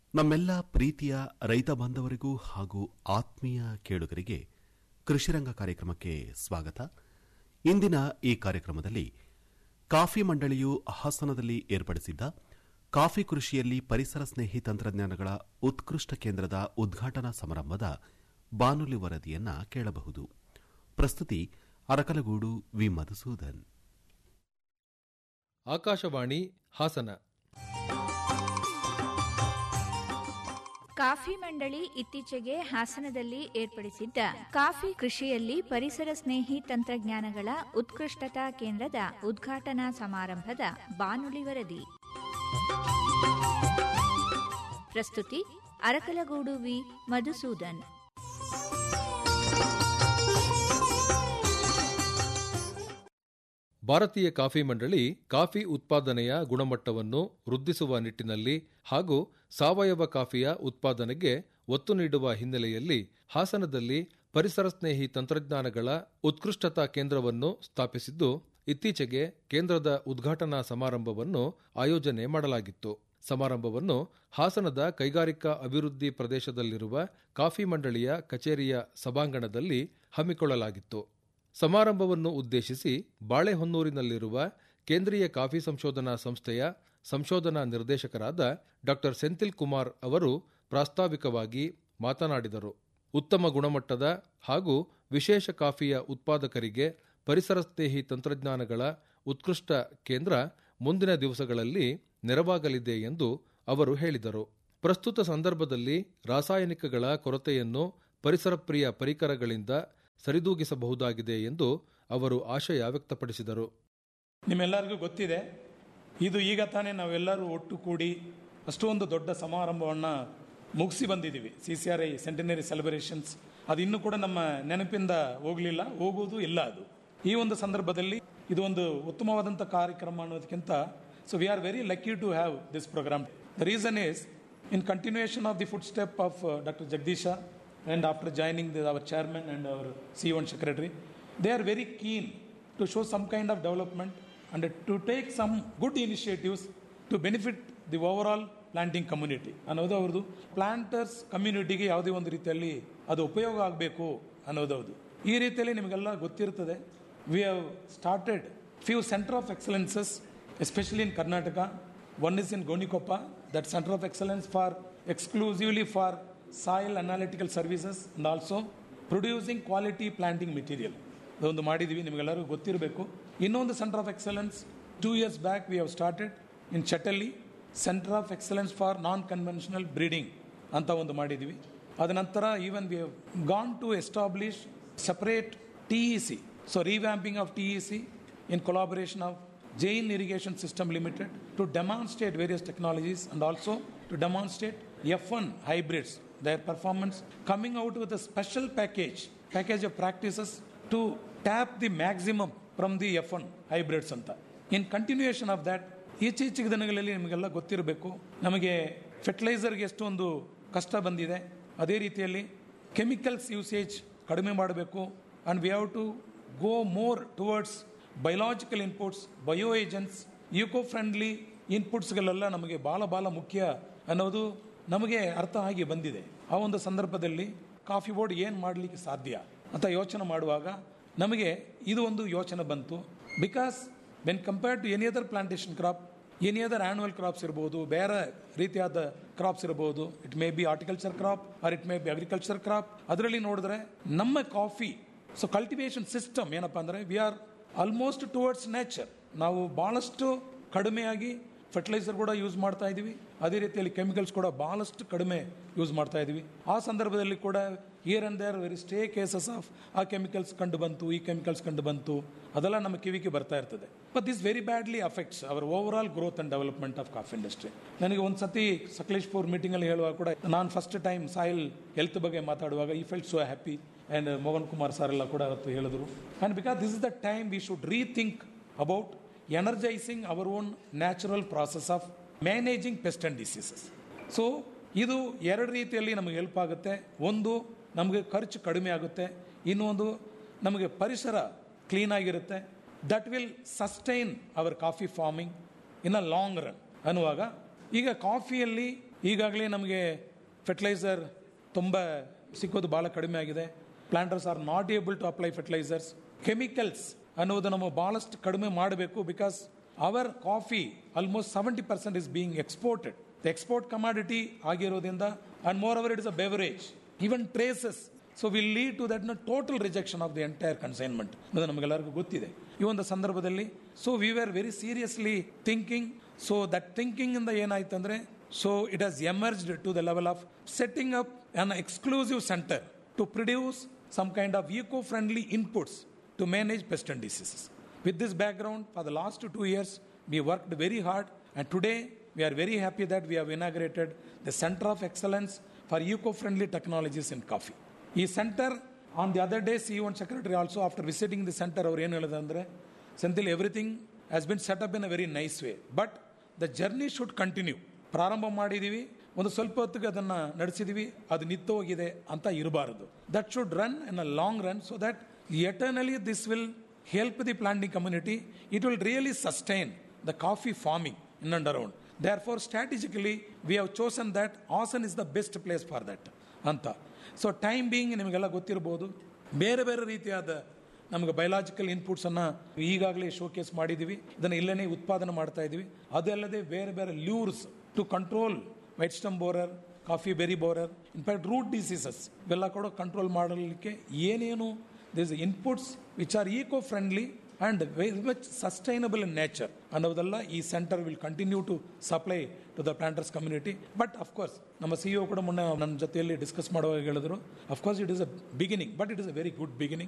ನಮ್ಮೆಲ್ಲ ಪ್ರೀತಿಯ ರೈತ ಬಾಂಧವರಿಗೂ ಹಾಗೂ ಆತ್ಮೀಯ ಕೇಳುಗರಿಗೆ ಕೃಷಿರಂಗ ಕಾರ್ಯಕ್ರಮಕ್ಕೆ ಸ್ವಾಗತ ಇಂದಿನ ಈ ಕಾರ್ಯಕ್ರಮದಲ್ಲಿ ಕಾಫಿ ಮಂಡಳಿಯು ಹಾಸನದಲ್ಲಿ ಏರ್ಪಡಿಸಿದ್ದ ಕಾಫಿ ಕೃಷಿಯಲ್ಲಿ ಪರಿಸರ ಸ್ನೇಹಿ ತಂತ್ರಜ್ಞಾನಗಳ ಉತ್ಕೃಷ್ಟ ಕೇಂದ್ರದ ಉದ್ಘಾಟನಾ ಸಮಾರಂಭದ ಬಾನುಲಿ ವರದಿಯನ್ನ ಕೇಳಬಹುದು ಪ್ರಸ್ತುತಿ ಅರಕಲಗೂಡು ವಿ ಮಧುಸೂದನ್ ಆಕಾಶವಾಣಿ ಹಾಸನ ಕಾಫಿ ಮಂಡಳಿ ಇತ್ತೀಚೆಗೆ ಹಾಸನದಲ್ಲಿ ಏರ್ಪಡಿಸಿದ್ದ ಕಾಫಿ ಕೃಷಿಯಲ್ಲಿ ಪರಿಸರ ಸ್ನೇಹಿ ತಂತ್ರಜ್ಞಾನಗಳ ಉತ್ಕೃಷ್ಟತಾ ಕೇಂದ್ರದ ಉದ್ಘಾಟನಾ ಸಮಾರಂಭದ ಬಾನುಲಿ ವರದಿ ಪ್ರಸ್ತುತಿ ಅರಕಲಗೂಡು ವಿ ಮಧುಸೂದನ್ ಭಾರತೀಯ ಕಾಫಿ ಮಂಡಳಿ ಕಾಫಿ ಉತ್ಪಾದನೆಯ ಗುಣಮಟ್ಟವನ್ನು ವೃದ್ಧಿಸುವ ನಿಟ್ಟಿನಲ್ಲಿ ಹಾಗೂ ಸಾವಯವ ಕಾಫಿಯ ಉತ್ಪಾದನೆಗೆ ಒತ್ತು ನೀಡುವ ಹಿನ್ನೆಲೆಯಲ್ಲಿ ಹಾಸನದಲ್ಲಿ ಪರಿಸರ ಸ್ನೇಹಿ ತಂತ್ರಜ್ಞಾನಗಳ ಉತ್ಕೃಷ್ಟತಾ ಕೇಂದ್ರವನ್ನು ಸ್ಥಾಪಿಸಿದ್ದು ಇತ್ತೀಚೆಗೆ ಕೇಂದ್ರದ ಉದ್ಘಾಟನಾ ಸಮಾರಂಭವನ್ನು ಆಯೋಜನೆ ಮಾಡಲಾಗಿತ್ತು ಸಮಾರಂಭವನ್ನು ಹಾಸನದ ಕೈಗಾರಿಕಾ ಅಭಿವೃದ್ಧಿ ಪ್ರದೇಶದಲ್ಲಿರುವ ಕಾಫಿ ಮಂಡಳಿಯ ಕಚೇರಿಯ ಸಭಾಂಗಣದಲ್ಲಿ ಹಮ್ಮಿಕೊಳ್ಳಲಾಗಿತ್ತು ಸಮಾರಂಭವನ್ನು ಉದ್ದೇಶಿಸಿ ಬಾಳೆಹೊನ್ನೂರಿನಲ್ಲಿರುವ ಕೇಂದ್ರೀಯ ಕಾಫಿ ಸಂಶೋಧನಾ ಸಂಸ್ಥೆಯ ಸಂಶೋಧನಾ ನಿರ್ದೇಶಕರಾದ ಡಾ ಸೆಂಥಿಲ್ ಕುಮಾರ್ ಅವರು ಪ್ರಾಸ್ತಾವಿಕವಾಗಿ ಮಾತನಾಡಿದರು ಉತ್ತಮ ಗುಣಮಟ್ಟದ ಹಾಗೂ ವಿಶೇಷ ಕಾಫಿಯ ಉತ್ಪಾದಕರಿಗೆ ಪರಿಸರ ಸ್ನೇಹಿ ತಂತ್ರಜ್ಞಾನಗಳ ಉತ್ಕೃಷ್ಟ ಕೇಂದ್ರ ಮುಂದಿನ ದಿವಸಗಳಲ್ಲಿ ನೆರವಾಗಲಿದೆ ಎಂದು ಅವರು ಹೇಳಿದರು ಪ್ರಸ್ತುತ ಸಂದರ್ಭದಲ್ಲಿ ರಾಸಾಯನಿಕಗಳ ಕೊರತೆಯನ್ನು ಪರಿಸರ ಪ್ರಿಯ ಪರಿಕರಗಳಿಂದ ಸರಿದೂಗಿಸಬಹುದಾಗಿದೆ ಎಂದು ಅವರು ಆಶಯ ವ್ಯಕ್ತಪಡಿಸಿದರು ನಿಮ್ಮೆಲ್ಲರಿಗೂ ಗೊತ್ತಿದೆ ಇದು ಈಗ ತಾನೇ ನಾವೆಲ್ಲರೂ ಒಟ್ಟು ಕೂಡಿ ಅಷ್ಟೊಂದು ದೊಡ್ಡ ಸಮಾರಂಭವನ್ನು ಮುಗಿಸಿ ಬಂದಿದ್ದೀವಿ C C R I centenary celebrations ಅದು ಇನ್ನೂ ಕೂಡ ನಮ್ಮ ನೆನಪಿಂದ ಹೋಗಲಿಲ್ಲ ಹೋಗುವುದು ಇಲ್ಲ ಅದು ಈ ಒಂದು ಸಂದರ್ಭದಲ್ಲಿ ಇದು ಒಂದು ಉತ್ತಮವಾದಂಥ ಕಾರ್ಯಕ್ರಮ ಅನ್ನೋದಕ್ಕಿಂತ so we are very lucky to have this programme the reason is in continuation of the footstep of doctor Jagadisha and after joining the, our chairman and our CEO and secretary, they are very keen to show some kind of development and to take some good initiatives to benefit the overall planting community ಅನ್ನೋದು ಅವ್ರದ್ದು planters ಕಮ್ಯುನಿಟಿಗೆ ಯಾವುದೇ ಒಂದು ರೀತಿಯಲ್ಲಿ ಅದು ಉಪಯೋಗ ಆಗಬೇಕು ಅನ್ನೋದು ಹೌದು ಈ ರೀತಿಯಲ್ಲಿ ನಿಮಗೆಲ್ಲ ಗೊತ್ತಿರ್ತದೆ we have started few centre of excellences especially in Karnataka one is in Gonikoppa that centre of excellence for exclusively for soil analytical services and also producing quality planting material ಅದೊಂದು ಮಾಡಿದ್ದೀವಿ ನಿಮಗೆಲ್ಲರಿಗೂ ಗೊತ್ತಿರಬೇಕು ಇನ್ನೊಂದು centre of excellence two years back we have started in Chettalli centre of excellence for non conventional breeding ಅಂತ ಒಂದು ಮಾಡಿದ್ದೀವಿ ಅದ ನಂತರ even we have gone to establish separate T E C so revamping of T E C in collaboration of Jain Irrigation System Limited to demonstrate various technologies and also to demonstrate F1 hybrids, their performance, coming out with a special package, package of practices to tap the maximum from the F1 hybrids ಅಂತ in continuation of that ಈಚೀಚಿಗೆ ದಿನಗಳಲ್ಲಿ ನಿಮಗೆಲ್ಲ ಗೊತ್ತಿರಬೇಕು ನಮಗೆ ಫರ್ಟಿಲೈಸರ್ಗೆ ಎಷ್ಟೊಂದು ಕಷ್ಟ ಬಂದಿದೆ ಅದೇ ರೀತಿಯಲ್ಲಿ ಕೆಮಿಕಲ್ಸ್ ಯೂಸೇಜ್ ಕಡಿಮೆ ಮಾಡಬೇಕು and we have to go more towards biological inputs bio agents eco friendly ಇನ್ಪುಟ್ಸ್ಗಳೆಲ್ಲ ನಮಗೆ ಭಾಳ ಭಾಳ ಮುಖ್ಯ ಅನ್ನೋದು ನಮಗೆ ಅರ್ಥ ಆಗಿ ಬಂದಿದೆ ಆ ಒಂದು ಸಂದರ್ಭದಲ್ಲಿ ಕಾಫಿ ಬೋರ್ಡ್ ಏನು ಮಾಡಲಿಕ್ಕೆ ಸಾಧ್ಯ ಅಂತ ಯೋಚನೆ ಮಾಡುವಾಗ ನಮಗೆ ಇದು ಒಂದು ಯೋಚನೆ ಬಂತು because when compare to any other plantation crop any other annual crops ಇರ್ಬೋದು ಬೇರೆ ರೀತಿಯಾದ ಕ್ರಾಪ್ಸ್ ಇರ್ಬೋದು it may be horticulture crop or it may be agriculture crop ಅದರಲ್ಲಿ ನೋಡಿದ್ರೆ ನಮ್ಮ ಕಾಫಿ ಸೊ ಕಲ್ಟಿವೇಶನ್ ಸಿಸ್ಟಮ್ ಏನಪ್ಪ ಅಂದರೆ we are almost towards nature ನಾವು ಭಾಳಷ್ಟು ಕಡಿಮೆಯಾಗಿ ಫರ್ಟಿಲೈಸರ್ ಕೂಡ ಯೂಸ್ ಮಾಡ್ತಾ ಇದ್ದೀವಿ ಅದೇ ರೀತಿಯಲ್ಲಿ ಕೆಮಿಕಲ್ಸ್ ಕೂಡ ಭಾಳಷ್ಟು ಕಡಿಮೆ ಯೂಸ್ ಮಾಡ್ತಾ ಇದ್ದೀವಿ ಆ ಸಂದರ್ಭದಲ್ಲಿ ಕೂಡ here and there very stray cases of ಆ ಕೆಮಿಕಲ್ಸ್ ಕಂಡು ಬಂತು ಈ ಕೆಮಿಕಲ್ಸ್ ಕಂಡು ಬಂತು ಅದೆಲ್ಲ ನಮ್ಮ ಕಿವಿಗೆ ಬರ್ತಾ ಇರ್ತದೆ but this very badly affects our overall growth and development of coffee industry ನನಗೆ ಒಂದು ಸತಿ ಸಕಲೇಶ್ಪುರ್ ಮೀಟಿಂಗಲ್ಲಿ ಹೇಳುವಾಗ ಕೂಡ ನಾನು ಫಸ್ಟ್ ಟೈಮ್ ಸಾಯಿಲ್ ಹೆಲ್ತ್ ಬಗ್ಗೆ ಮಾತಾಡುವಾಗ ಈ felt so happy and Mohan Kumar sir ಎಲ್ಲ ಕೂಡ ಅವತ್ತು ಹೇಳಿದ್ರು and because this is the time we should rethink about energising our own natural process of managing pest and diseases so ಇದು ಎರಡು ರೀತಿಯಲ್ಲಿ ನಮಗೆ ಹೆಲ್ಪ್ ಆಗುತ್ತೆ ಒಂದು ನಮಗೆ ಖರ್ಚು ಕಡಿಮೆ ಆಗುತ್ತೆ ಇನ್ನೊಂದು ನಮಗೆ ಪರಿಸರ ಕ್ಲೀನ್ ಆಗಿರುತ್ತೆ that will sustain our coffee farming in a long run ಅನ್ನುವಾಗ ಈಗ ಕಾಫಿಯಲ್ಲಿ ಈಗಾಗಲೇ ನಮಗೆ ಫರ್ಟಿಲೈಸರ್ ತುಂಬ ಸಿಕ್ಕೋದು ಭಾಳ ಕಡಿಮೆ ಆಗಿದೆ planters are not able to apply fertilisers chemicals ಅನ್ನೋದು ನಮ್ಮ ಭಾಳಷ್ಟು ಕಡಿಮೆ ಮಾಡಬೇಕು because our coffee almost seventy percent is being exported the export commodity ಆಗಿರೋದ್ರಿಂದ and more our it is a beverage even traces so will lead to that ನ total rejection of the entire consignment ಅದು ನಮಗೆಲ್ಲರಿಗೂ ಗೊತ್ತಿದೆ ಈ ಒಂದು ಸಂದರ್ಭದಲ್ಲಿ so we are very seriously thinking so that thinking ಇಂದ ಏನಾಯ್ತು ಅಂದ್ರೆ so it has emerged to the level of setting up an exclusive centre to produce some kind of eco friendly inputs to manage pest and diseases. With this background, for the last two years, we worked very hard, and today we are very happy that we have inaugurated the Center of Excellence for Eco-Friendly Technologies in Coffee. ಈ centre on the other day C one secretary also after visiting the centre ಅವ್ರು ಏನು ಹೇಳಿದ್ರೆ Senthil everything has been set up in a very nice way but the journey should continue ಪ್ರಾರಂಭ ಮಾಡಿದೀವಿ ಒಂದು ಸ್ವಲ್ಪ ಹೊತ್ತಿಗೆ ಅದನ್ನು ನಡೆಸಿದೀವಿ ಅದು ನಿಂತು ಹೋಗಿದೆ ಅಂತ ಇರಬಾರದು that should run in a long run so that eternally this will help the planting community it will really sustain the coffee farming in and around therefore strategically we have chosen that Asan is the best place for that ಅಂತ so time being ನಿಮಗೆಲ್ಲ ಗೊತ್ತಿರ್ಬೋದು ಬೇರೆ ಬೇರೆ ರೀತಿಯಾದ ನಮಗೆ biological ಇನ್ಪುಟ್ಸನ್ನು ಈಗಾಗಲೇ showcase ಮಾಡಿದ್ದೀವಿ ಇದನ್ನು ಇಲ್ಲೇ ಉತ್ಪಾದನೆ ಮಾಡ್ತಾ ಇದ್ದೀವಿ ಅದಲ್ಲದೆ ಬೇರೆ ಬೇರೆ lures to control white stem borer coffee berry borer in fact root diseases ಇವೆಲ್ಲ ಕೂಡ ಕಂಟ್ರೋಲ್ ಮಾಡಲಿಕ್ಕೆ ಏನೇನು this inputs which are eco friendly and very much sustainable in nature ಅನ್ನೋದೆಲ್ಲ ಈ centre will continue to supply to the planters community but of course ನಮ್ಮ C ಕೂಡ ಮೊನ್ನೆ ನನ್ನ ಜೊತೆಯಲ್ಲಿ ಡಿಸ್ಕಸ್ ಮಾಡುವಾಗ ಹೇಳಿದ್ರು of course it is a beginning but it is a very good beginning